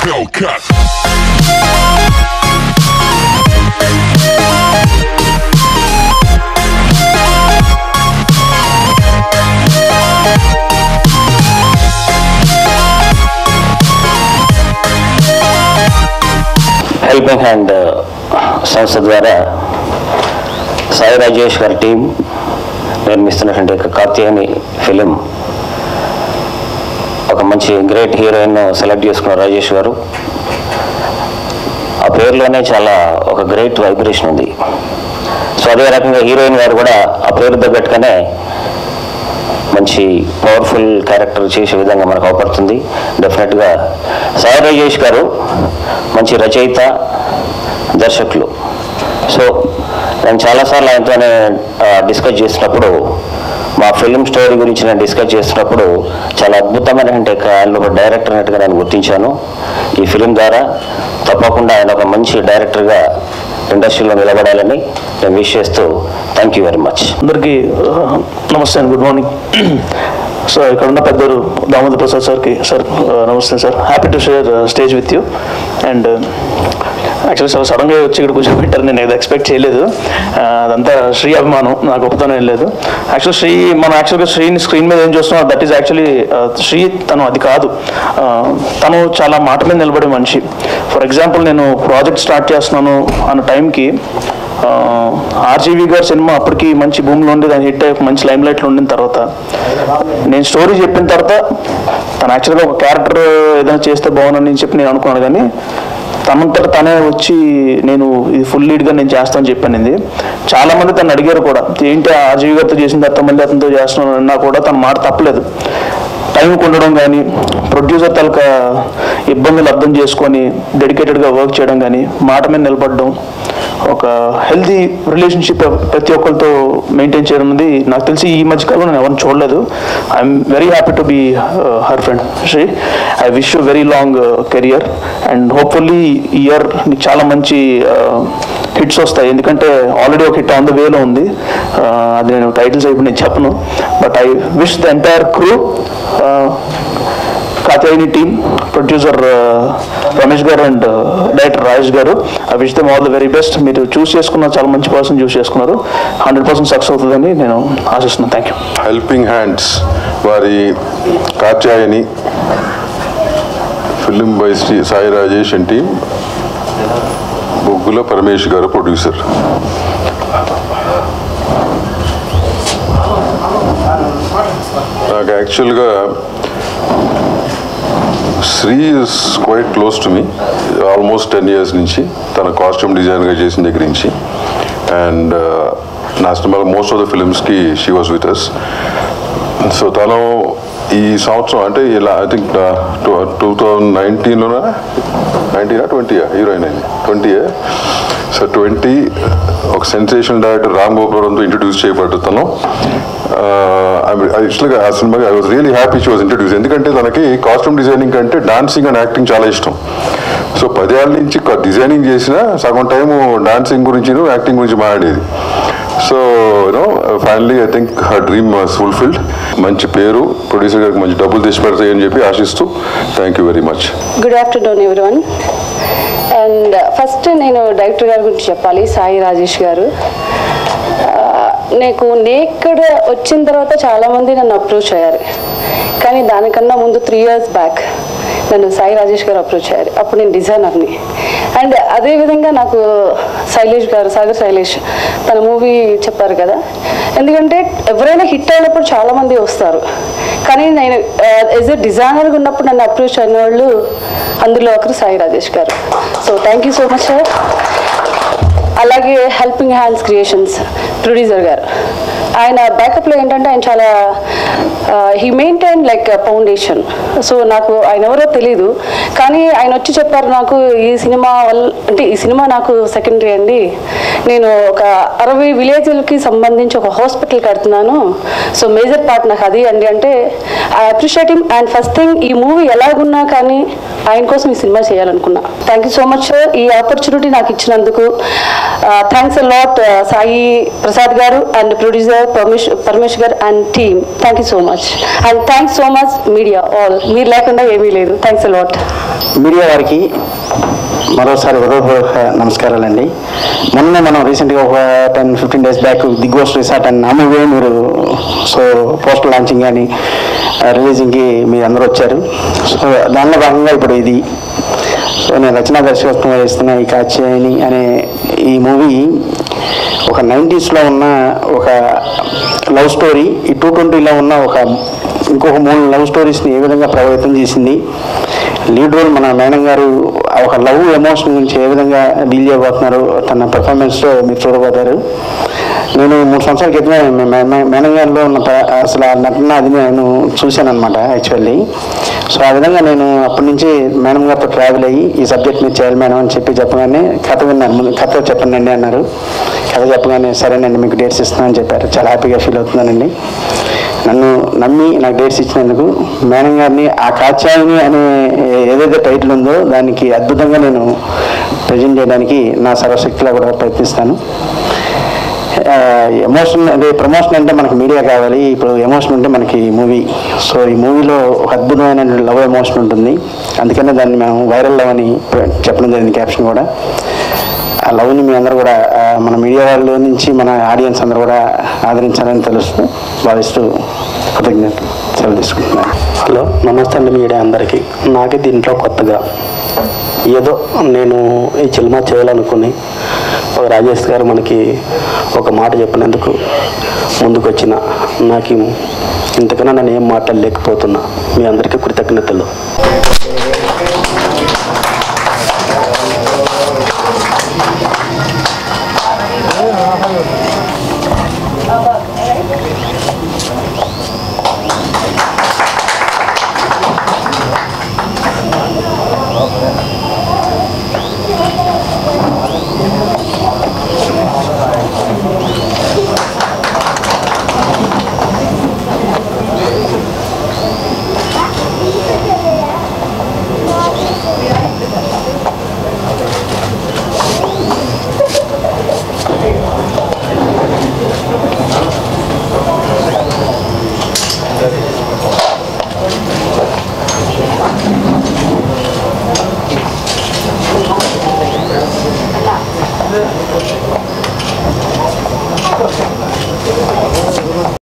Hellcat. Helping hand సంస్థ ద్వారా సాయి రాజేష్ గారి టీం నిర్మిస్తున్నటువంటి ఒక కార్తీయని ఫిలిం ఒక మంచి గ్రేట్ హీరోయిన్ సెలెక్ట్ చేసుకున్నారు రాజేష్ గారు ఆ పేరులోనే చాలా ఒక గ్రేట్ వైబ్రేషన్ ఉంది సో అదే రకంగా హీరోయిన్ గారు కూడా ఆ పేరు తగ్గట్టుగానే మంచి పవర్ఫుల్ క్యారెక్టర్ చేసే విధంగా మనకు అవపడుతుంది డెఫినెట్గా సాయి రాజేష్ గారు మంచి రచయిత దర్శకులు సో నేను చాలాసార్లు ఆయనతోనే డిస్కస్ చేసినప్పుడు మా ఫిల్మ్ స్టోరీ గురించి నేను డిస్కస్ చేసినప్పుడు చాలా అద్భుతమైనటువంటి ఒక ఆయనలో ఒక డైరెక్టర్ అన్నట్టుగా నేను గుర్తించాను ఈ ఫిలిం ద్వారా తప్పకుండా ఆయన ఒక మంచి డైరెక్టర్గా ఇండస్ట్రీలో నిలబడాలని నేను విష్ చేస్తూ థ్యాంక్ యూ వెరీ మచ్ అందరికీ ఆ, నమస్తే అండి గుడ్ మార్నింగ్ సో ఇక్కడ ఉన్న పెద్దలు దామోదర్ ప్రసాద్ సార్కి సార్ ఆ, నమస్తే sir happy to share stage with you and actually చాలా సడన్గా వచ్చి ఇక్కడ కూర్చోబెట్టారు నేను ఏదో ఎక్స్పెక్ట్ చేయలేదు ఆ, అదంతా శ్రీ అభిమానం నాకు గొప్పతనం ఏం లేదు యాక్చువల్ శ్రీ మనం యాక్చువల్గా శ్రీని స్క్రీన్ మీద ఏం చూస్తున్నాం దట్ ఈస్ యాక్చువల్లీ శ్రీ తను అది కాదు ఆ, తను చాలా మాట మీద నిలబడే మనిషి ఫర్ ఎగ్జాంపుల్ నేను ప్రాజెక్ట్ స్టార్ట్ చేస్తున్నాను అన్న టైంకి ఆర్జీవి గారి సినిమా అప్పటికి మంచి భూమిలో ఉండి దాని హిట్ అయ్యి మంచి లైమ్ లైట్లో ఉండిన తర్వాత నేను స్టోరీ చెప్పిన తర్వాత తను యాక్చువల్గా ఒక క్యారెక్టర్ ఏదైనా చేస్తే బాగుందని చెప్పి నేను అనుకున్నాను కానీ తనంతట తనే వచ్చి నేను ఇది ఫుల్ లీడ్గా నేను చేస్తానని చెప్పాను చాలా మంది తను అడిగారు కూడా ఏంటి ఆర్జీవి గారితో చేసిన తర్వాత మళ్ళీ అతనితో చేస్తున్నాను అన్నా కూడా తన మాట తప్పలేదు టైం ఉండడం కానీ ప్రొడ్యూసర్ తలక ఇబ్బందులు అర్థం చేసుకొని డెడికేటెడ్గా వర్క్ చేయడం కానీ మాట మీద నిలబడడం ఒక హెల్తీ రిలేషన్షిప్ ప్రతి ఒక్కరితో మెయింటైన్ చేయడం అనేది నాకు తెలిసి ఈ మధ్యకాలంలో నేను ఎవరిని చూడలేదు I'm very happy to be her friend Sri I wish you very long career and hopefully ఈ ఇయర్ నీకు చాలా మంచి హిట్స్ వస్తాయి ఎందుకంటే ఆల్రెడీ ఒక హిట్ ఆన్ ద వేలో ఉంది Uh, అది నేను టైటిల్స్ అయిపోయి నేను చెప్పను but I wish the entire crew Katyayani team producer Ramesh garu and director Rajesh garu I wish them all the very best మీరు చూస్ చేసుకున్న చాలా మంచి పర్సన్ చూస్ చేసుకున్నారు హండ్రెడ్ పర్సెంట్ సక్సెస్ అవుతుందని నేను ఆశిస్తున్నాను థ్యాంక్ యూ హెల్పింగ్ హ్యాండ్స్ వారి Katyayani film by Sri Sai Rajesh and team Boggula Paramesh garu producer నాకు యాక్చువల్గా Sri is quite close to me almost ten years నుంచి తన కాస్ట్యూమ్ డిజైన్గా చేసిన దగ్గర నుంచి అండ్ నా సినిమా మోస్ట్ ఆఫ్ ద ఫిలిమ్స్కి she was with us so తను ఈ సంవత్సరం అంటే ఇలా ఐ థింక్ టూ థౌజండ్ నైన్టీన్లోనా నైన్టీనా ట్వంటీయా హీరోయిన్ అయింది ట్వంటీ సో ట్వంటీ ఒక సెన్సేషనల్ డైరెక్టర్ రామ్ గోపురంతో ఇంట్రడ్యూస్ చేయబడ్డ తను యాక్చువల్గా ఆ సినిమాకి I was really happy she was introduce ఎందుకంటే తనకి కాస్ట్యూమ్ డిజైనింగ్ కంటే డాన్సింగ్ అండ్ యాక్టింగ్ చాలా ఇష్టం సో పదేళ్ళ నుంచి డిజైనింగ్ చేసిన సగం టైము డాన్సింగ్ గురించి యాక్టింగ్ గురించి మాట్లాడేది so you know finally I think her dream was fulfilled మంచి పేరు ప్రొడ్యూసర్ గారికి మంచి డబ్బులు తెచ్చి పెడతాయి అని చెప్పి ఆశిస్తూ thank you very much good afternoon everyone and first నేను డైరెక్టర్ గారి గురించి చెప్పాలి సాయి రాజేష్ గారు ఆ, నీకు నేక్కడ వచ్చిన తర్వాత చాలామంది నన్ను అప్రోచ్ అయ్యారు కానీ దానికన్నా ముందు త్రీ ఇయర్స్ బ్యాక్ నన్ను సాయి రాజేష్ గారు అప్రోచ్ అయ్యారు అప్పుడు నేను డిజైనర్ని అండ్ అదేవిధంగా నాకు శైలేష్ గారు సాగర్ శైలేష్ తన మూవీ చెప్పారు కదా ఎందుకంటే ఎవరైనా హిట్ అయినప్పుడు చాలామంది వస్తారు కానీ నేను యాజ్ ఎ డిజైనర్గా ఉన్నప్పుడు నన్ను అప్రోచ్ అయిన వాళ్ళు అందులో ఒకరు Sai Rajesh garu so thank you so much sir అలాగే helping hands creations producer garu ఆయన బ్యాకప్లో ఏంటంటే ఆయన చాలా he maintain like foundation so నాకు ఆయన ఎవరో తెలీదు కానీ ఆయన వచ్చి చెప్పారు నాకు ఈ సినిమా వల్ల అంటే ఈ సినిమా నాకు సెకండరీ అండి నేను ఒక అరవై విలేజ్లకి సంబంధించి ఒక హాస్పిటల్ కడుతున్నాను సో మేజర్ పార్ట్ నాకు అది అండి అంటే I appreciate him and first thing ఈ మూవీ ఎలాగున్నా కానీ ఆయన కోసం ఈ సినిమా చేయాలనుకున్నా thank you so much sir ఈ ఆపర్చునిటీ నాకు ఇచ్చినందుకు thanks a lot Sai Prasad garu and producer garu Paramesh Paramesh garu and team thank you so much and thanks so much media all మీరు లేకుండా ఏమీ లేదు థ్యాంక్స్ అలాట్ మీడియా వారికి మరోసారి హృదయపూర్వక నమస్కారాలండి మొన్న మనం రీసెంట్గా ఒక ten fifteen days back the ghost resort and ఆ మూవీ మీరు సో పోస్టర్ లాంచింగ్ కానీ రిలీజింగ్కి మీరు అందరూ వచ్చారు సో దానిలో భాగంగా ఇప్పుడు ఇది సో నేను రచనా దర్శకత్వం వహిస్తున్న ఈ కాచేని అనే ఈ మూవీ ఒక నైంటీస్లో ఉన్న ఒక లవ్ స్టోరీ ఈ టూ ట్వంటీలో ఉన్న ఒక ఇంకొక మూడు లవ్ స్టోరీస్ని ఏ విధంగా ప్రభావితం చేసింది లీడ్ రోల్ మన మేడం గారు ఒక లవ్ ఎమోషన్ గురించి ఏ విధంగా డీల్ చేయబోతున్నారు తన పెర్ఫార్మెన్స్లో మీరు చూడబోతారు నేను మూడు సంవత్సరాల క్రితమే మే- మే- మే- మేడం గారిలో ఉన్న ప- అసలు ఆ నటన అది నేను చూశాను అనమాట యాక్చువల్లీ సో ఆ విధంగా నేను అప్పటి నుంచి మేడం గారితో ట్రావెల్ అయ్యి ఈ సబ్జెక్ట్ మీరు చేయాలి మేడం అని చెప్పి చెప్పగానే కథ విన్నాను ముందు కథ చెప్పండి అన్నారు కథ చెప్పగానే సరేనండి మీకు డేట్స్ ఇస్తున్నానని చెప్పారు చాలా హ్యాపీగా ఫీల్ అవుతున్నానండి నన్ను నమ్మి నాకు డేట్స్ ఇచ్చినందుకు మేడం గారిని ఆ కాచాయిని అనే ఏదైతే టైటిల్ ఉందో దానికి అద్భుతంగా నేను ప్రజెంట్ చేయడానికి నా సర్వశక్తిలో కూడా ప్రయత్నిస్తాను ఎమోషన్ అదే ప్రమోషన్ అంటే మనకి మీడియా కావాలి ఇప్పుడు ఎమోషన్ ఉంటే మనకి మూవీ సో ఈ మూవీలో ఒక అద్భుతమైన లవ్ ఎమోషన్ ఉంటుంది అందుకనే దాన్ని మేము వైరల్ లవ్ అని చెప్పడం జరిగింది క్యాప్షన్ కూడా ఆ లవ్ని మీ అందరూ కూడా ఆ, మన మీడియా వాళ్ళ నుంచి మన ఆడియన్స్ అందరూ కూడా ఆదరించాలని తెలుస్తూ భావిస్తూ కృతజ్ఞతలు సెలవు తీసుకుంటున్నాను హలో నమస్తే అండి మీడియా అందరికీ నాకే దీంట్లో కొత్తగా ఏదో నేను ఈ సినిమా చేయాలనుకుని ఒక రాజేష్ గారు మనకి ఒక మాట చెప్పినందుకు ముందుకు వచ్చిన నాకు ఇంతకన్నా నేను ఏం మాట్లాడలేకపోతున్నా మీ అందరికీ కృతజ్ఞతలు